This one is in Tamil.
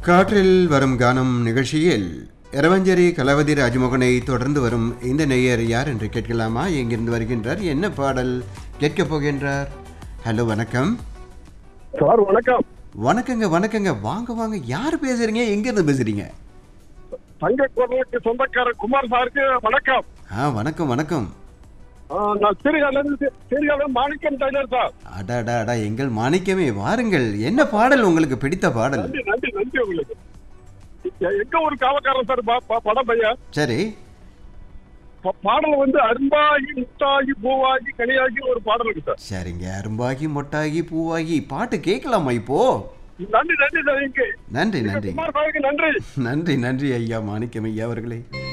காற்றில் வரும் கானம் நிகழ்ச்சியில் இரவஞ்சேரி கலவதி ராஜமோகனை தொடர்ந்து வரும் இந்த நேயர் யார் என்று கேட்கலாமா எங்கிருந்து வருகின்றார் என்ன பாடல் கேட்கப் போகின்றார் ஹலோ வணக்கம் சார் வணக்கம் வணக்கங்க வணக்கங்க வாங்க வாங்க யார் பேசுறீங்க எங்கேருந்து பேசுறீங்க தங்க குரலுக்கு சொந்தக்காரர் குமார் சாருக்கு வணக்கம் ஆ வணக்கம் வணக்கம் ஆ, நான் சிறுகாலேருந்து சிறுகாலம் மாணிக்கம் டைலர் சார் அடா அடா அடா எங்கள் மாணிக்கமே வாருங்கள் என்ன பாடல் உங்களுக்கு பிடித்த பாடல் நன்றி நன்றி நன்றி உங்களுக்கு எ- எங்க ஒரு காவக்காரன் சார் பா- பா- படம் பையன் சரி பா- பாடல் வந்து அரும்பாகி முத்தாகி பூவாகி கனியாகி ஒரு பாடல் இருக்கு சார் சரிங்க அரும்பாகி மொட்டாகி பூவாகி பாட்டு கேட்கலாமா இப்போ நன்றி நன்றி சார் இங்க நன்றி நன்றி குமார் சாருக்கு நன்றி நன்றி நன்றி ஐயா மாணிக்கம் ஐயா அவர்களே